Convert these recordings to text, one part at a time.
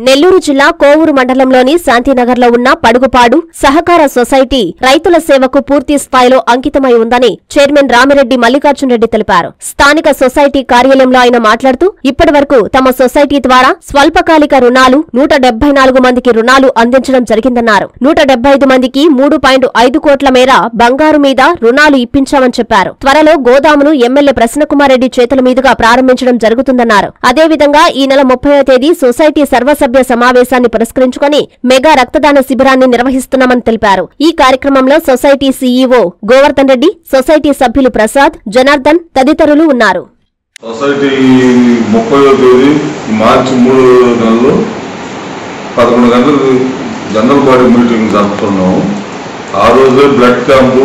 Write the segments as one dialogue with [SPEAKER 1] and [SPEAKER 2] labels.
[SPEAKER 1] నెల్లూరు జిల్లా కోవూరు మండలంలోని శాంతినగర్లో ఉన్న పడుగుపాడు సహకార సొసైటీ రైతుల సేవకు పూర్తి స్థాయిలో అంకితమై ఉందని చైర్మన్ రామిరెడ్డి మల్లికార్జునరెడ్డి తెలిపారు స్థానిక సొసైటీ కార్యాలయంలో ఆయన మాట్లాడుతూ ఇప్పటివరకు తమ సొసైటీ ద్వారా స్వల్పకాలిక రుణాలు నూట డెబ్బై నాలుగు మందికి రుణాలు అందించడం జరిగిందన్నారు నూట డెబ్బై ఐదు మందికి మూడు పాయింట్ ఐదు కోట్ల మేర బంగారు మీద రుణాలు ఇప్పించామని చెప్పారు త్వరలో గోదామును ఎమ్మెల్యే ప్రసన్నకుమారెడ్డి చేతుల మీదుగా ప్రారంభించడం జరుగుతుందన్నారు అదేవిధంగా ఈ నెల ముప్పై తేదీ సొసైటీ సర్వసభ్య సమావేశాన్ని పురస్కరించుకుని మెగా రక్తదాన శిబిరాన్ని నిర్వహిస్తున్నామని తెలిపారు ఈ కార్యక్రమంలో society CEO Govardhan Reddy society సభ్యులు ప్రసాద్ జనార్దన్ తదితరులు ఉన్నారు
[SPEAKER 2] సొసైటీ ముప్పైవ తేదీ మార్చి మూడో నెలలో పదకొండు గంటలకు జనరల్ బాడీ మీటింగ్ జరుపుతున్నాము ఆ రోజే బ్లడ్ క్యాంపు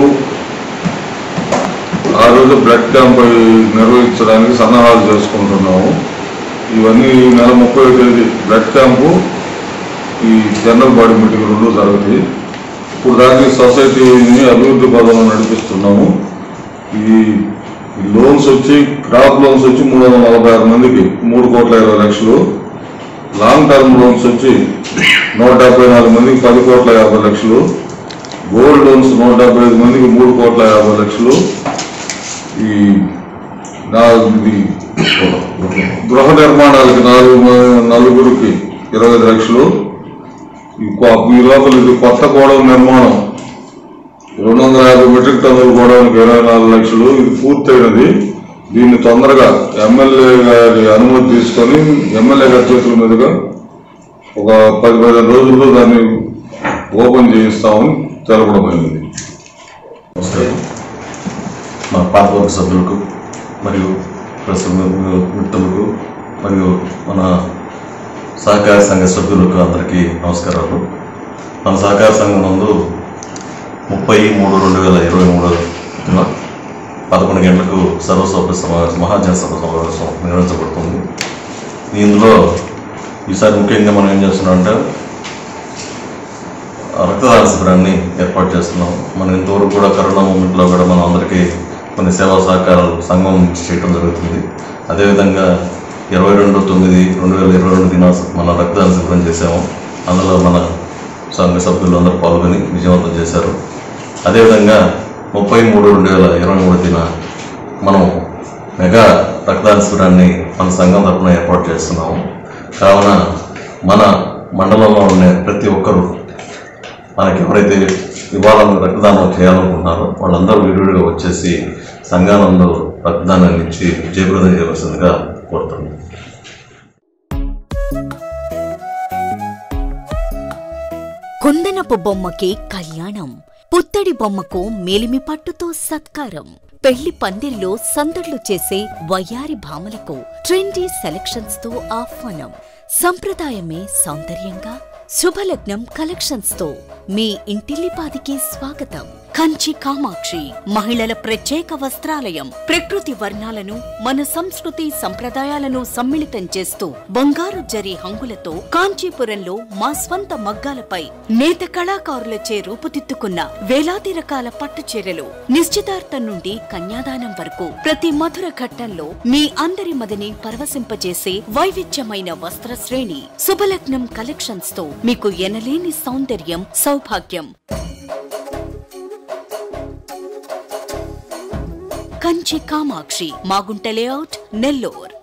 [SPEAKER 2] ఆ రోజు బ్లడ్ క్యాంప్ నిర్వహించడానికి సన్నాహాలు చేసుకుంటున్నాము ఇవన్నీ ఈ నెల ముప్పై తేదీ బ్లడ్ క్యాంపు ఈ జనరల్ బాడీ మీటింగ్ రెండు జరుగుతాయి ఇప్పుడు దాకా ఈ సొసైటీని అభివృద్ధి పదంలో నడిపిస్తున్నాము ఈ ఈ లోన్స్ వచ్చి క్రాప్ లోన్స్ వచ్చి మూడు వందల నలభై ఆరు మందికి మూడు కోట్ల ఇరవై లక్షలు లాంగ్ టర్మ్ లోన్స్ వచ్చి నూట డెబ్బై నాలుగు మందికి పది కోట్ల యాభై లక్షలు గోల్డ్ లోన్స్ నూట డెబ్బై ఐదు మందికి మూడు కోట్ల యాభై లక్షలు ఈ నా- ఇది గృహ నిర్మాణాలకి నాలుగు మ- నలుగురికి ఇరవై ఐదు లక్షలు ఈ కొ- ఈ లోపల ఇది కొత్త గోడౌన్ నిర్మాణం రెండు వందల యాభై మెట్రిక్ టన్నుల గోడౌన్కి ఇరవై నాలుగు లక్షలు ఇది పూర్తయినది దీన్ని తొందరగా ఎమ్మెల్యే గారి అనుమతి తీసుకొని ఎమ్మెల్యే గారి చేతుల మీదుగా ఒక పది పదిహేను రోజుల్లో దాన్ని ఓపెన్ చేయిస్తామని తెలపడమైనది
[SPEAKER 3] నమస్కారం మా పార్లమెంట్ సభ్యులకు మరియు ప్రెస్ మిత్రులకు మరియు మన సహకార సంఘ సభ్యులకు అందరికీ నమస్కారాలు మన సహకార సంఘం నందు ముప్పై మూడు రెండు వేల ఇరవై మూడున పదకొండు గంటలకు సర్వసభ్య సమావేశం మహాజనసభ సమావేశం నిర్వహించబడుతుంది ఇందులో ఈసారి ముఖ్యంగా మనం ఏం చేస్తున్నామంటే రక్తదాన శిబిరాన్ని ఏర్పాటు చేస్తున్నాం మనం ఇంతవరకు కూడా కరోనా మూమెంట్లో కూడా మనం అందరికీ కొన్ని సేవా సహకారాలు సంఘం నుంచి చేయడం జరుగుతుంది అదేవిధంగా ఇరవై రెండు తొమ్మిది రెండు వేల ఇరవై రెండు దిన మన రక్తదాన శిబిరం చేసాము అందులో మన సంఘ సభ్యులు అందరూ పాల్గొని విజయవంతం చేశారు అదేవిధంగా ముప్పై మూడు రెండు వేల ఇరవై మూడు దిన మనం మెగా రక్తదాన శిబిరాన్ని మన సంఘం తరఫున ఏర్పాటు చేస్తున్నాము కావున మన మండలంలో ఉండే ప్రతి ఒక్కరూ మనకి ఎవరైతే ఇవ్వాలని రక్తదానం చేయాలనుకుంటున్నారో వాళ్ళందరూ విడివిడిగా వచ్చేసి సంఘానంలో రక్తదానాన్ని ఇచ్చి జయప్రదం చేయవలసిందిగా కోరుతున్నాను
[SPEAKER 4] కుందనపు బొమ్మకి కళ్యాణం పుత్తడి బొమ్మకు మేలిమి పట్టుతో సత్కారం పెళ్లి పందిరిలో సందడ్లు చేసే వయ్యారి భామలకు ట్రెండీ సెలక్షన్స్ తో ఆహ్వానం సంప్రదాయమే సౌందర్యంగా శుభలగ్నం కలెక్షన్స్ తో మీ ఇంటిల్లిపాదికి స్వాగతం కంచి కామాక్షి మహిళల ప్రత్యేక వస్త్రాలయం ప్రకృతి వర్ణాలను మన సంస్కృతి సంప్రదాయాలను సమ్మిళితం చేస్తూ బంగారు జరి హంగులతో కాంచీపురంలో మా స్వంత మగ్గాలపై నేత కళాకారులచే రూపుదిద్దుకున్న వేలాది రకాల పట్టు చీరలు నిశ్చితార్థం నుండి కన్యాదానం వరకు ప్రతి మధుర ఘట్టంలో మీ అందరి మదిని పరవశింపజేసే వైవిధ్యమైన వస్త్ర శ్రేణి శుభలగ్నం కలెక్షన్స్ తో మీకు ఎనలేని సౌందర్యం సౌభాగ్యం కంచి కామాక్షి మాగుంట లేఅవుట్ నెల్లూర్